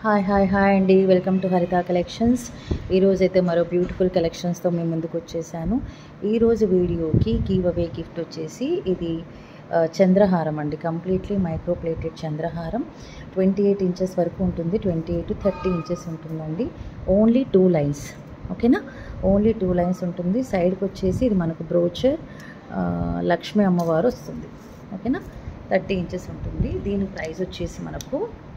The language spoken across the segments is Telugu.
హాయ్ హాయ్ హాయ్ అండి వెల్కమ్ టు హరిత కలెక్షన్స్ ఈరోజు అయితే మరో బ్యూటిఫుల్ కలెక్షన్స్తో మేము ముందుకు వచ్చేసాను ఈరోజు వీడియోకి గివ్ అవే గిఫ్ట్ వచ్చేసి ఇది ఆ, చంద్రహారం అండి కంప్లీట్లీ మైక్రో ప్లేటెడ్ చంద్రహారం ట్వంటీ ఎయిట్ ఇంచెస్ వరకు ఉంటుంది ట్వంటీ ఎయిట్ థర్టీ ఇంచెస్ ఉంటుందండి ఓన్లీ టూ లైన్స్ ఓకేనా ఓన్లీ టూ లైన్స్ ఉంటుంది సైడ్కి వచ్చేసి ఇది మనకు బ్రోచర్ లక్ష్మీ అమ్మవారు వస్తుంది ఓకేనా థర్టీ ఇంచెస్ ఉంటుంది దీని ప్రైస్ వచ్చేసి మనకు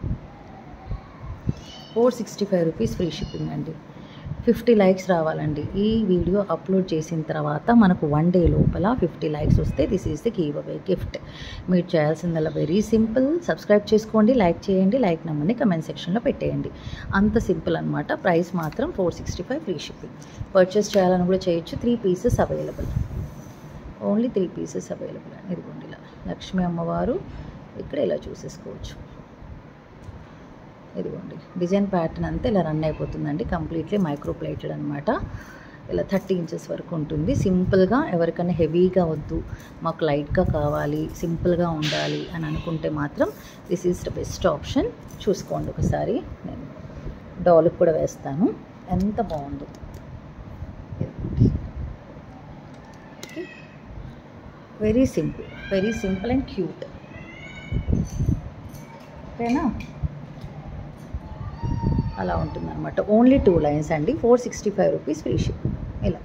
four sixty five rupees free shipping అండి ఫిఫ్టీ లైక్స్ రావాలండి ఈ వీడియో అప్లోడ్ చేసిన తర్వాత మనకు వన్ డే లోపల ఫిఫ్టీ లైక్స్ వస్తే this is the giveaway gift మీరు చేయాల్సిందల్లా వెరీ సింపుల్ సబ్స్క్రైబ్ చేసుకోండి లైక్ చేయండి లైక్ నెంబర్ని కమెంట్ సెక్షన్లో పెట్టేయండి అంత సింపుల్ అనమాట ప్రైస్ మాత్రం four sixty five free shipping purchase చేయాలని కూడా చేయొచ్చు three pieces available only three pieces available అండి ఇదిగోండి ఇలా లక్ష్మీ అమ్మవారు ఇక్కడ ఇలా చూసేసుకోవచ్చు ఇదిగోండి డిజైన్ ప్యాటర్న్ అంతా ఇలా రన్ అయిపోతుందండి కంప్లీట్లీ మైక్రో ప్లేటెడ్ అనమాట ఇలా థర్టీ ఇంచెస్ వరకు ఉంటుంది సింపుల్గా ఎవరికైనా హెవీగా వద్దు మాకు లైట్గా కావాలి సింపుల్గా ఉండాలి అని అనుకుంటే మాత్రం this is the best option చూసుకోండి ఒకసారి నేను డాల్కి కూడా వేస్తాను ఎంత బాగుందో very simple very simple and cute ఓకేనా అలా ఉంటుందన్నమాట ఓన్లీ టూ లైన్స్ అండి four sixty five rupees free ship ఇలా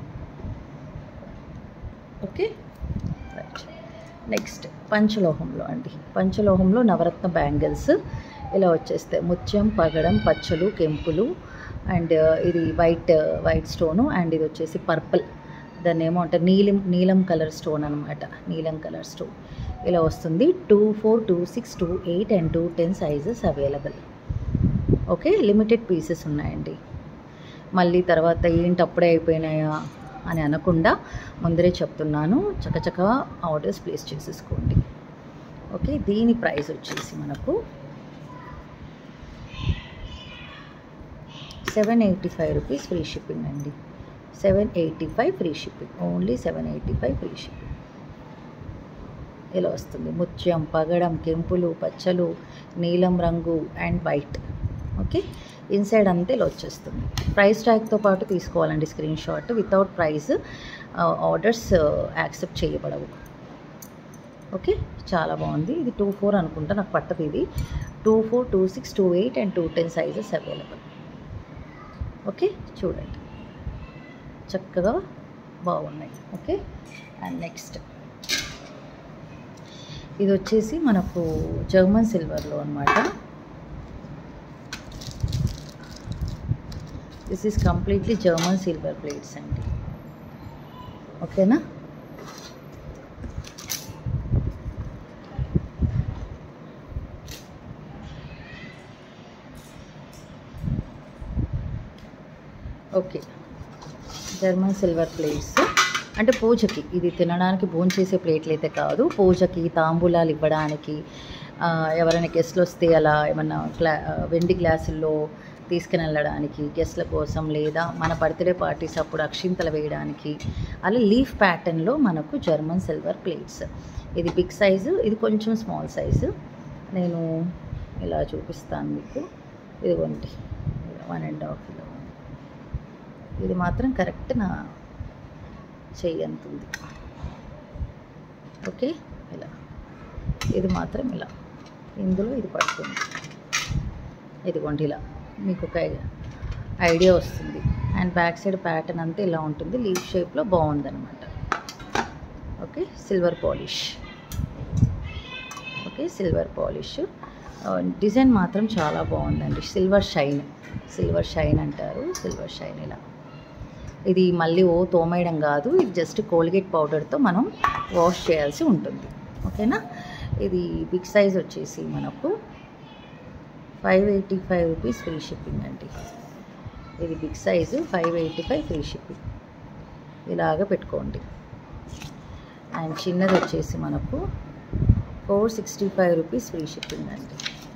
ఓకే రైట్ నెక్స్ట్ పంచలోహంలో అండి పంచలోహంలో నవరత్న బ్యాంగిల్స్ ఇలా వచ్చేస్తాయి ముత్యం పగడం పచ్చలు కెంపులు అండ్ ఇది వైట్ వైట్ స్టోను అండ్ ఇది వచ్చేసి పర్పుల్ దాన్ని ఏమో అంటే నీలం నీలం కలర్ స్టోన్ అనమాట నీలం కలర్ స్టోన్ ఇలా వస్తుంది two four two six two eight and two ten sizes available okay limited pieces ఉన్నాయండి మళ్ళీ తర్వాత ఏంటి అప్పుడే అయిపోయినాయా అని అనకుండా ముందరే చెప్తున్నాను చకచక ఆర్డర్స్ ప్లేస్ చేసేసుకోండి ఓకే దీని ప్రైస్ వచ్చేసి మనకు seven eighty five rupees free shipping అండి seven eighty five free shipping only seven eighty five free shipping ఇలా వస్తుంది ముత్యం పగడం కెంపులు పచ్చలు నీలం రంగు అండ్ వైట్ ఓకే ఇన్సైడ్ అంతా ఇలా వచ్చేస్తుంది ప్రైస్ ట్యాగ్తో పాటు తీసుకోవాలండి screenshot without price orders accept చేయబడవు ఓకే చాలా బాగుంది ఇది టూ ఫోర్ అనుకుంటా నాకు పట్టదు ఇది two four two six two eight and two ten sizes available okay చూడండి చక్కగా బాగున్నాయి ఓకే అండ్ నెక్స్ట్ ఇది వచ్చేసి మనకు జర్మన్ సిల్వర్లో అనమాట this is completely German silver plates అండి ఓకేనా ఓకే జర్మన్ సిల్వర్ ప్లేట్స్ అంటే పూజకి ఇది తినడానికి భోజనం చేసే ప్లేట్లు అయితే కాదు పూజకి తాంబూలాలు ఇవ్వడానికి ఆ, ఎవరైనా గెస్ట్లు వస్తే అలా ఏమన్నా గ్లా ఆ, వెండి గ్లాసుల్లో తీసుకుని వెళ్ళడానికి గెస్ట్ల కోసం లేదా మన బర్త్డే పార్టీస్ అప్పుడు అక్షింతలు వేయడానికి అలా లీఫ్ ప్యాటర్న్లో మనకు జర్మన్ సిల్వర్ ప్లేట్స్ ఇది బిగ్ సైజు ఇది కొంచెం స్మాల్ సైజు నేను ఇలా చూపిస్తాను మీకు ఇదిగోండి వన్ అండ్ హాఫ్ కిలో ఇది మాత్రం కరెక్ట్ నా చెయ్యి అంత ఉంది ఓకే ఇలా ఇది మాత్రం ఇలా ఇందులో ఇది పడుతుంది ఇదిగోండి ఇలా మీకు ఒక ఐడియా వస్తుంది అండ్ బ్యాక్ సైడ్ ప్యాటర్న్ అంతా ఇలా ఉంటుంది లీఫ్ షేప్లో బాగుందన్నమాట okay silver polish okay silver polish design మాత్రం చాలా బాగుందండి సిల్వర్ షైన్ సిల్వర్ షైన్ అంటారు సిల్వర్ షైన్ ఇలా ఇది మళ్ళీ ఓ తోమేయడం కాదు ఇది జస్ట్ కోల్గేట్ పౌడర్తో మనం వాష్ చేయాల్సి ఉంటుంది ఓకేనా ఇది బిగ్ సైజ్ వచ్చేసి మనకు five eighty five rupees free shipping అండి ఇది big size five eighty five free shipping ఇలాగ పెట్టుకోండి అండ్ చిన్నది వచ్చేసి మనకు four sixty five rupees free shipping అండి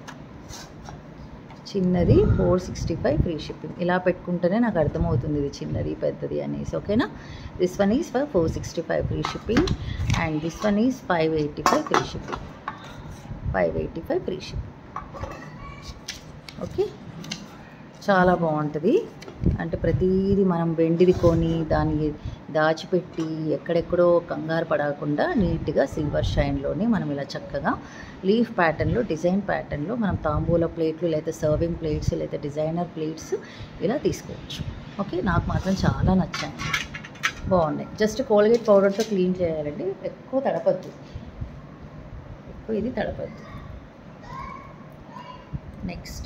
చిన్నది four sixty five free shipping ఇలా పెట్టుకుంటేనే నాకు అర్థమవుతుంది ఇది చిన్నది పెద్దది అనేసి ఓకేనా this one is for four sixty five free shipping and this one is five eighty five free shipping five eighty five free shipping okay చాలా బాగుంటుంది అంటే ప్రతిదీ మనం వెండిది కొని దాన్ని దాచిపెట్టి ఎక్కడెక్కడో కంగారు పడకుండా నీట్గా సిల్వర్ షైన్లోనే మనం ఇలా చక్కగా లీఫ్ ప్యాటర్న్లో డిజైన్ ప్యాటర్న్లో మనం తాంబూల ప్లేట్లు లేదా సర్వింగ్ ప్లేట్స్ లేదా డిజైనర్ ప్లేట్స్ ఇలా తీసుకోవచ్చు ఓకే నాకు మాత్రం చాలా నచ్చాయి బాగున్నాయి జస్ట్ కోల్గేట్ పౌడర్తో క్లీన్ చేయాలండి ఎక్కువ తడపద్దు ఎక్కువ ఇది తడపద్దు నెక్స్ట్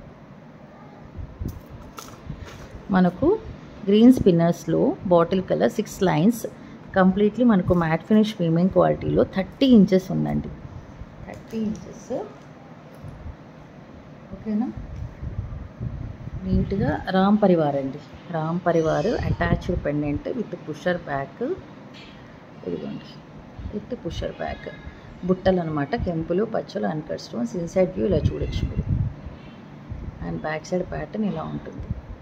మనకు గ్రీన్ స్పిన్నర్స్లో bottle colour six lines completely మనకు మ్యాట్ ఫినిష్ ప్రీమియం క్వాలిటీలో థర్టీ ఇంచెస్ ఉందండి థర్టీ ఇంచెస్ ఓకేనా నీట్గా రామ్ పరివార్ అండి Ram Parivar attached pendant with pusher back ఇదిగోండి విత్ పుషర్ బ్యాక్ బుట్టలు అనమాట కెంపులు పచ్చలు అన్కట్ స్టోన్స్ ఇన్సైడ్ వ్యూ ఇలా చూడొచ్చు మీరు అండ్ బ్యాక్ సైడ్ ప్యాటర్న్ ఇలా ఉంటుంది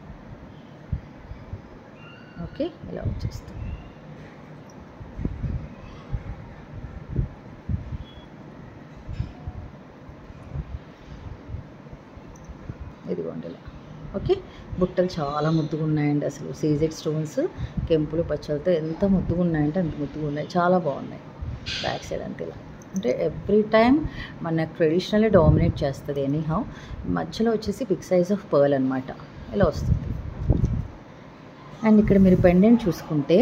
ఓకే ఇలా వచ్చేస్తుంది ఇదిగోండి ఇలా ఓకే బుట్టలు చాలా ముద్దుగా ఉన్నాయండి అసలు సీజెడ్ స్టోన్స్ కెంపులు పచ్చలతో ఎంత ముద్దుగా ఉన్నాయంటే అంత ముద్దుగా ఉన్నాయి చాలా బాగున్నాయి బ్యాక్ సైడ్ అంతే ఇలా అంటే ఎవ్రీ టైం మన ట్రెడిషనల్ డామినేట్ చేస్తుంది ఎనీహౌ మధ్యలో వచ్చేసి బిగ్ సైజ్ ఆఫ్ పర్ల్ అనమాట ఇలా వస్తుంది అండ్ ఇక్కడ మీరు పెండెంట్ చూసుకుంటే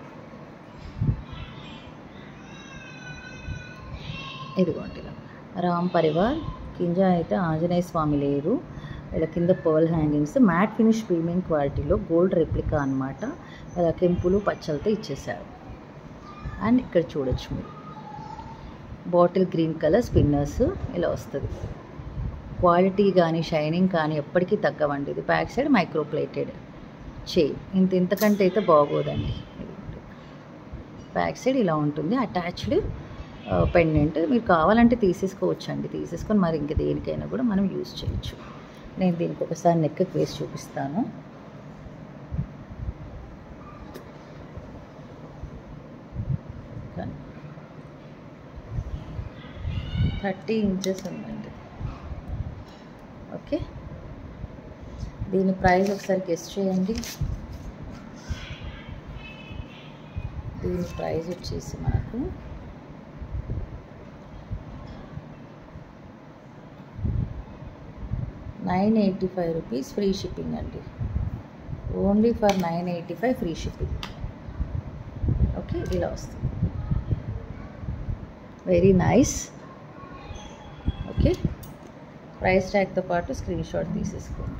ఇదిగోండి ఇలా రామ్ పరివార్ కింద అయితే ఆంజనేయ స్వామి లేరు ఇలా కింద pearl hangings matte finish premium క్వాలిటీలో గోల్డ్ రెప్లికా అనమాట ఇలా కెంపులు పచ్చలతో ఇచ్చేసారు అండ్ ఇక్కడ చూడొచ్చు మీరు బాటిల్ గ్రీన్ కలర్ స్పిన్నర్స్ ఇలా వస్తుంది క్వాలిటీ కానీ షైనింగ్ కానీ ఎప్పటికీ తగ్గవండి ఇది బ్యాక్ సైడ్ మైక్రో ప్లేటెడ్ చేయి ఇంత ఇంతకంటే అయితే బాగోదండి బ్యాక్ సైడ్ ఇలా ఉంటుంది అటాచ్డ్ పెండెంట్ మీరు కావాలంటే తీసేసుకోవచ్చండి తీసేసుకొని మరి ఇంక దేనికైనా కూడా మనం యూజ్ చేయొచ్చు నేను దీనికి ఒకసారి నెక్ వేసి చూపిస్తాను థర్టీ ఇంచెస్ ఉందండి ఓకే దీని ప్రైస్ ఒకసారి గెస్ట్ చేయండి దీని ప్రైస్ వచ్చేసి మనకు nine eighty five rupees free shipping అండి only for nine eighty five free shipping okay ఇలా వస్తుంది వెరీ నైస్ ఓకే ప్రైస్ ట్యాగ్తో పాటు స్క్రీన్ షాట్ తీసేసుకోండి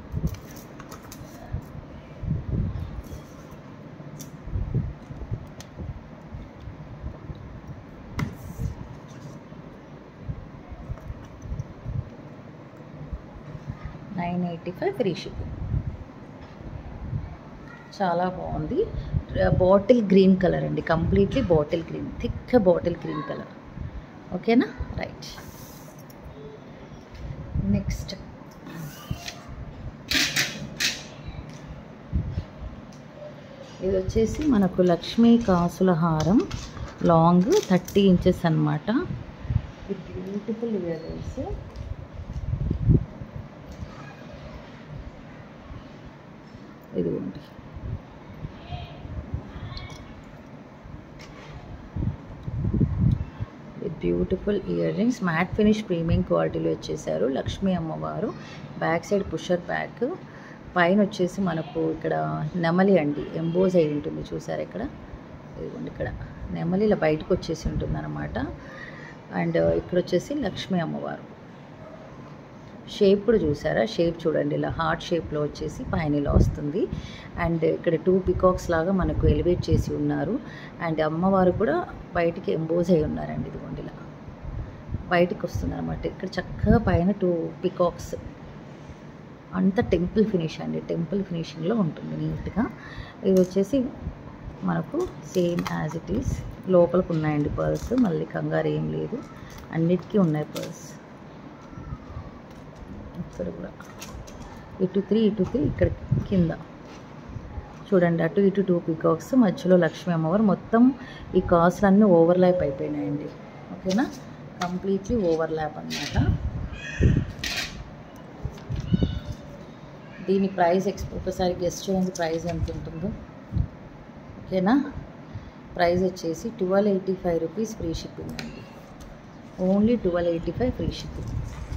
nine eighty five free shipping చాలా బాగుంది బాటిల్ గ్రీన్ కలర్ అండి completely bottle green thick bottle green colour ఓకేనా రైట్ నెక్స్ట్ ఇది వచ్చేసి మనకు లక్ష్మీ కాసుల హారం లాంగ్ థర్టీ ఇంచెస్ అనమాట విత్ బ్యూటిఫుల్ ఇయర్ రింగ్స్ ఇదిగోండి with beautiful earrings matte finish premium క్వాలిటీలో వచ్చేసారు లక్ష్మీ అమ్మవారు బ్యాక్ సైడ్ పుషర్ బ్యాక్ పైన వచ్చేసి మనకు ఇక్కడ నెమలి అండి ఎంబోజ్ అయి ఉంటుంది చూసారు ఇక్కడ ఇదిగోండి ఇక్కడ నెమలి ఇలా బయటకు వచ్చేసి ఉంటుంది అనమాట అండ్ ఇక్కడ వచ్చేసి లక్ష్మీ అమ్మవారు షేప్ కూడా చూసారా షేప్ చూడండి ఇలా హార్ట్ షేప్లో వచ్చేసి పైన ఇలా వస్తుంది అండ్ ఇక్కడ టూ పికాక్స్ లాగా మనకు ఎలివేట్ చేసి ఉన్నారు అండ్ అమ్మవారు కూడా బయటికి ఎంబోజ్ అయి ఉన్నారండి ఇదిగోండి ఇలా బయటికి వస్తుంది అనమాట ఇక్కడ చక్కగా పైన టూ పికాక్స్ అంత టెంపుల్ ఫినిష్ అండి టెంపుల్ ఫినిషింగ్లో ఉంటుంది నీట్గా ఇది వచ్చేసి మనకు సేమ్ యాజ్ ఇట్ ఈస్ లోపలికి ఉన్నాయండి పర్స్ మళ్ళీ కంగారు ఏం లేదు అన్నిటికీ ఉన్నాయి పర్స్ ఇక్కడ కూడా ఇటు త్రీ ఇటు త్రీ ఇక్కడ కింద చూడండి అటు ఇటు టూ పీకాక్స్ మధ్యలో లక్ష్మీ అమ్మవారు మొత్తం ఈ కాసులు అన్నీ ఓవర్లాప్ అయిపోయినాయండి ఓకేనా కంప్లీట్లీ ఓవర్లాప్ అన్నమాట దీని ప్రైస్ ఎక్స్ ఒకసారి గెస్ట్ చేయండి ప్రైస్ ఎంత ఉంటుందో ఓకేనా ప్రైస్ వచ్చేసి twelve eighty five rupees free shipping అండి only twelve eighty five free shipping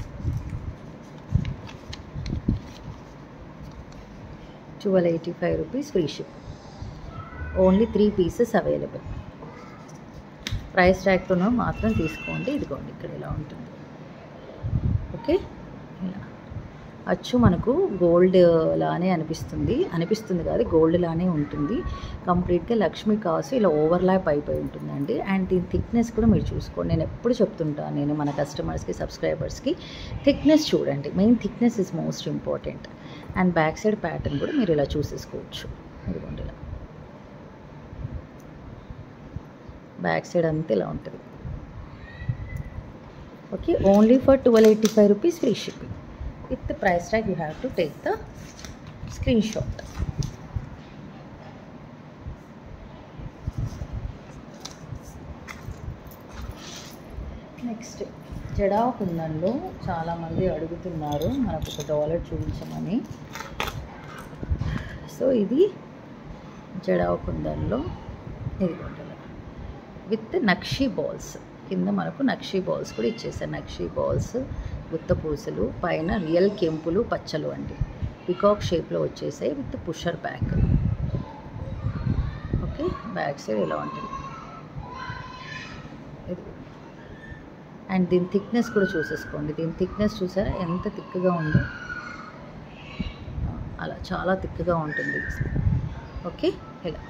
twelve eighty five rupees free ship only three pieces available price ట్యాగ్తో మాత్రం తీసుకోండి ఇదిగోండి ఇక్కడ ఇలా ఉంటుంది ఓకే ఇలా అచ్చు మనకు గోల్డ్ లానే అనిపిస్తుంది అనిపిస్తుంది కాదు గోల్డ్ లానే ఉంటుంది కంప్లీట్గా లక్ష్మీ కాసు ఇలా ఓవర్లాప్ అయిపోయి ఉంటుందండి అండ్ దీని థిక్నెస్ కూడా మీరు చూసుకోండి నేను ఎప్పుడు చెప్తుంటాను నేను మన కస్టమర్స్కి సబ్స్క్రైబర్స్కి థిక్నెస్ చూడండి main thickness is most important and back side pattern కూడా మీరు ఇలా చూసేసుకోవచ్చు ఇదిగోండి ఇలా బ్యాక్ సైడ్ అంతా ఇలా ఉంటుంది okay only for twelve eighty five rupees free shipping with the price tag you have to take the screenshot next జడా కుందంలో చాలామంది అడుగుతున్నారు మనకు ఒక డాలర్ చూపించమని సో ఇది జడా కుందంలో ఇది విత్ నక్షీ బాల్స్ కింద మనకు నక్షీ బాల్స్ కూడా ఇచ్చేసారు నక్షీ బాల్స్ గుత్త పూసలు పైన రియల్ కెంపులు పచ్చలు అండి పికాక్ షేప్లో వచ్చేసాయి with pusher back okay back side ఇలా ఉంటుంది ఇది అండ్ దీని థిక్నెస్ కూడా చూసేసుకోండి దీని థిక్నెస్ చూసారా ఎంత థిక్గా ఉందో అలా చాలా థిక్గా ఉంటుంది ఓకే ఇలా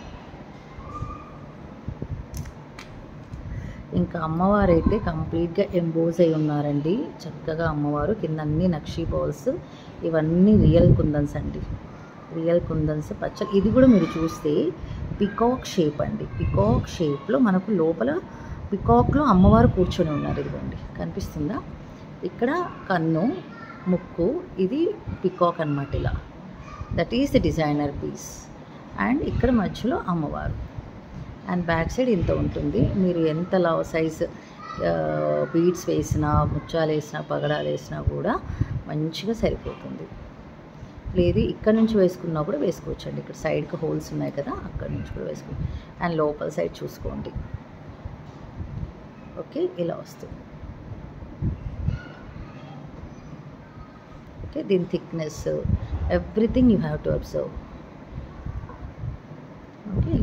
ఇంకా అమ్మవారు అయితే కంప్లీట్గా ఎంబోజ్ అయి ఉన్నారండి చక్కగా అమ్మవారు కింద అన్ని నక్షీ బాల్స్ ఇవన్నీ రియల్ కుందన్స్ అండి రియల్ కుందన్స్ పచ్చ ఇది కూడా మీరు చూస్తే పికాక్ షేప్ అండి పికాక్ షేప్లో మనకు లోపల పికాక్లో అమ్మవారు కూర్చొని ఉన్నారు ఇదిగోండి కనిపిస్తుందా ఇక్కడ కన్ను ముక్కు ఇది పికాక్ అనమాట ఇలా that is the designer piece and ఇక్కడ మధ్యలో అమ్మవారు అండ్ బ్యాక్ సైడ్ ఇంత ఉంటుంది మీరు ఎంత లవ్ సైజ్ బీడ్స్ వేసినా ముత్యాలు వేసినా పగడాలు వేసినా కూడా మంచిగా సరిపోతుంది లేదు ఇక్కడ నుంచి వేసుకున్నా కూడా వేసుకోవచ్చండి ఇక్కడ సైడ్కి హోల్స్ ఉన్నాయి కదా అక్కడ నుంచి కూడా వేసుకోండి అండ్ లోపల సైడ్ చూసుకోండి ఓకే ఇలా వస్తుంది ఓకే దీని thickness everything you have to observe okay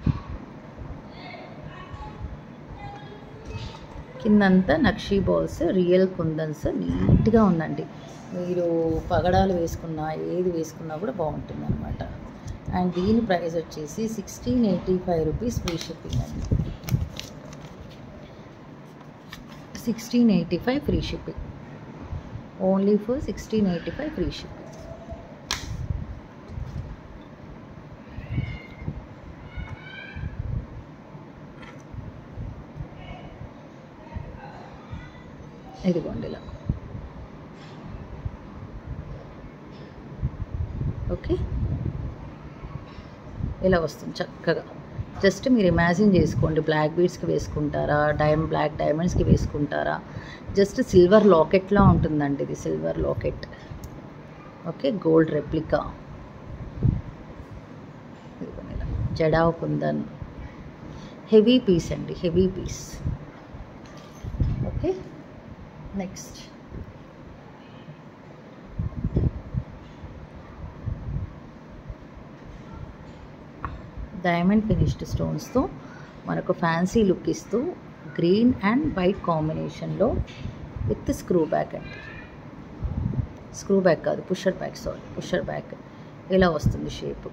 కిందంతా నక్షీ బాల్స్ రియల్ కుందన్స్ నీట్గా ఉందండి మీరు పగడాలు వేసుకున్నా ఏది వేసుకున్నా కూడా బాగుంటుంది అనమాట అండ్ దీని ప్రైస్ వచ్చేసి sixteen eighty five rupees free shipping అండి sixteen eighty five free shipping only for sixteen eighty five free shipping ఇదిగోండి ఇలా ఓకే ఇలా వస్తుంది చక్కగా జస్ట్ మీరు ఇమాజిన్ చేసుకోండి బ్లాక్ బీడ్స్కి వేసుకుంటారా డైమండ్ బ్లాక్ డైమండ్స్కి వేసుకుంటారా జస్ట్ సిల్వర్ లాకెట్లా ఉంటుందండి ఇది silver locket okay gold replica ఇదిగోండి ఇలా జడావ్ కుందన్ హెవీ పీస్ అండి heavy piece okay next diamond finished స్టోన్స్తో మనకు ఫ్యాన్సీ లుక్ ఇస్తూ గ్రీన్ అండ్ వైట్ కాంబినేషన్లో విత్ స్క్రూ బ్యాక్ అండి స్క్రూ బ్యాక్ కాదు pusher back sorry pusher back ఇలా వస్తుంది షేప్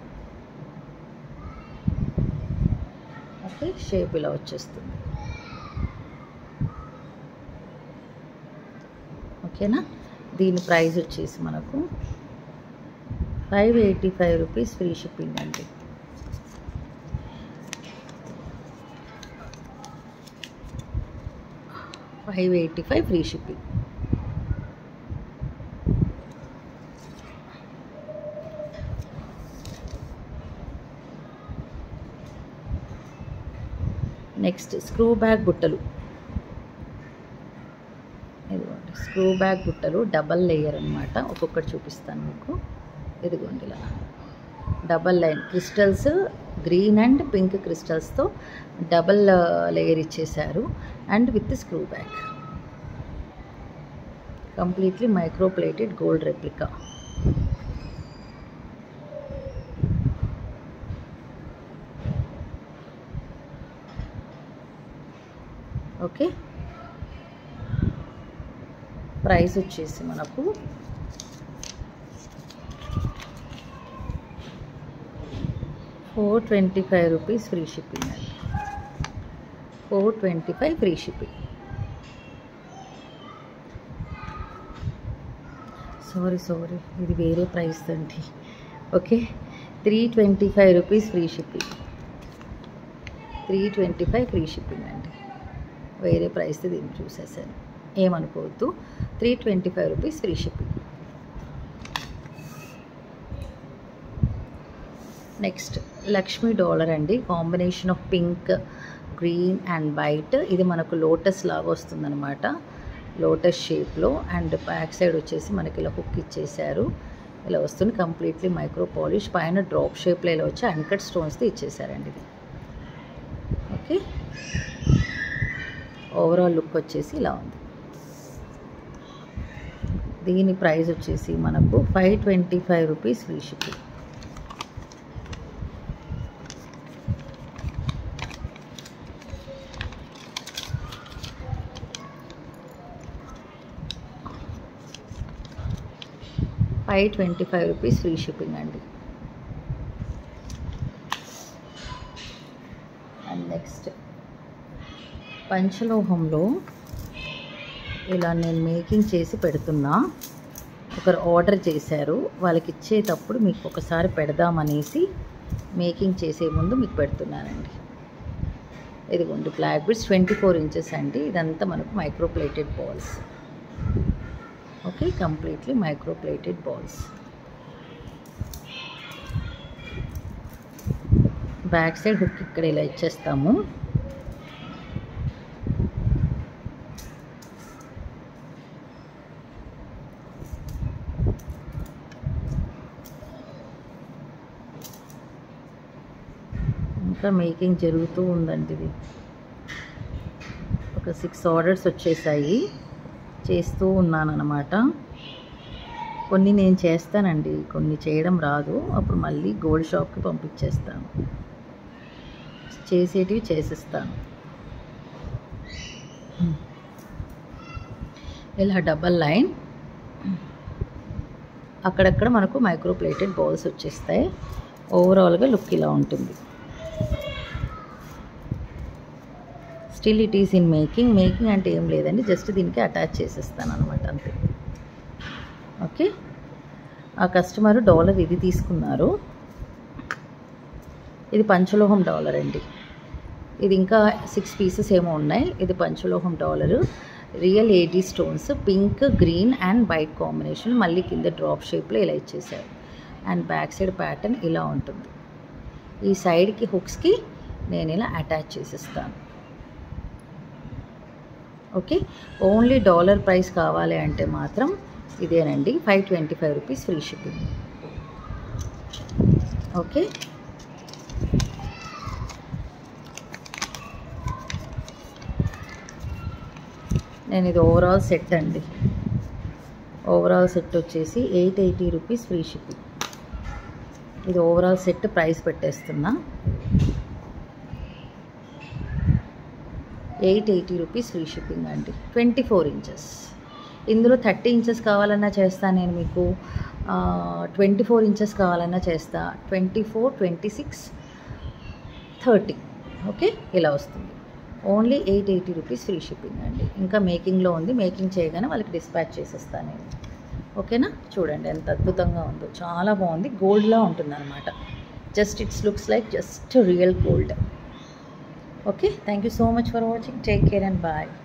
ఓకే షేప్ ఇలా వచ్చేస్తుంది ఓకేనా దీని ప్రైస్ వచ్చేసి మనకు five eighty five rupees free shipping అండి five eighty five free shipping next screw back బుట్టలు ఇదిగోండి స్క్రూ బ్యాక్ బుట్టలు డబల్ లేయర్ అనమాట ఒక్కొక్కటి చూపిస్తాను మీకు ఇదిగోండి ఇలా double line crystals green and pink క్రిస్టల్స్తో డబల్ లేయర్ ఇచ్చేశారు and with screw back completely micro plated gold replica okay price వచ్చేసి మనకు four twenty five rupees free shipping అండి four twenty five free shipping sorry sorry ఇది వేరే ప్రైస్ అండి okay three twenty five rupees free shipping three twenty five free shipping అండి వేరే ప్రైస్ దీన్ని చూసేసాను ఏమనుకోవద్దు three twenty five rupees free shipping next Lakshmi dollar అండి combination of pink green and white ఇది మనకు లోటస్ లాగా వస్తుందన్నమాట లోటస్ షేప్లో అండ్ బ్యాక్ సైడ్ వచ్చేసి మనకి ఇలా హుక్ ఇచ్చేసారు ఇలా వస్తుంది కంప్లీట్లీ మైక్రో పాలిష్ పైన డ్రాప్ షేప్లో ఇలా వచ్చి అన్కట్ స్టోన్స్తో ఇచ్చేసారండి ఇది ఓకే ఓవరాల్ లుక్ వచ్చేసి ఇలా ఉంది దీని ప్రైస్ వచ్చేసి మనకు five twenty five rupees free shipping five twenty five rupees free shipping అండి అండ్ నెక్స్ట్ పంచలోహంలో ఇలా నేను మేకింగ్ చేసి పెడుతున్నా ఒకరు ఆర్డర్ చేశారు వాళ్ళకి ఇచ్చేటప్పుడు మీకు ఒకసారి పెడదామనేసి మేకింగ్ చేసే ముందు మీకు పెడుతున్నానండి ఇదిగోండి black beads twenty four inches అండి ఇదంతా మనకు micro plated balls okay completely micro plated balls back side hook ఇక్కడ ఇలా ఇచ్చేస్తాము ఇంకా మేకింగ్ జరుగుతూ ఉందండి ఇది ఒక సిక్స్ ఆర్డర్స్ వచ్చేసాయి చేస్తూ ఉన్నానన్నమాట కొన్ని నేను చేస్తానండి కొన్ని చేయడం రాదు అప్పుడు మళ్ళీ గోల్డ్ షాప్కి పంపించేస్తాను చేసేటివి చేసిస్తాను ఇలా డబల్ లైన్ అక్కడక్కడ మనకు మైక్రో ప్లేటెడ్ బౌల్స్ వచ్చేస్తాయి ఓవరాల్గా లుక్ ఇలా ఉంటుంది still it is in making making అంటే ఏం లేదండి జస్ట్ దీనికి అటాచ్ చేసేస్తాను అనమాట అంతే ఓకే ఆ కస్టమర్ డాలర్ ఇది తీసుకున్నారు ఇది పంచలోహం డాలర్ అండి ఇది ఇంకా సిక్స్ పీసెస్ ఏమో ఉన్నాయి ఇది పంచలోహం dollar real AD stones pink green and white combination మళ్ళీ కింద డ్రాప్ షేప్లో ఇలా ఇచ్చేసారు అండ్ బ్యాక్ సైడ్ ప్యాటర్న్ ఇలా ఉంటుంది ఈ సైడ్కి హుక్స్కి నేను ఇలా అటాచ్ చేసిస్తాను ఓకే ఓన్లీ డాలర్ ప్రైస్ కావాలి అంటే మాత్రం ఇదేనండి five twenty five rupees free shipping okay నేను ఇది ఓవరాల్ సెట్ అండి ఓవరాల్ సెట్ వచ్చేసి eight eighty rupees free shipping ఇది ఓవరాల్ సెట్ ప్రైస్ పెట్టేస్తున్నా eight eighty rupees free shipping అండి ట్వంటీ ఫోర్ ఇంచెస్ ఇందులో థర్టీ ఇంచెస్ కావాలన్నా చేస్తా నేను మీకు ట్వంటీ ఫోర్ ఇంచెస్ కావాలన్నా చేస్తా twenty four twenty six thirty okay ఇలా వస్తుంది only eight eighty rupees free shipping అండి ఇంకా మేకింగ్లో ఉంది మేకింగ్ చేయగానే వాళ్ళకి డిస్పాచ్ చేసేస్తాను నేను ఓకేనా చూడండి ఎంత అద్భుతంగా ఉందో చాలా బాగుంది గోల్డ్లా ఉంటుంది అనమాట just it's looks like just real gold okay thank you so much for watching take care and bye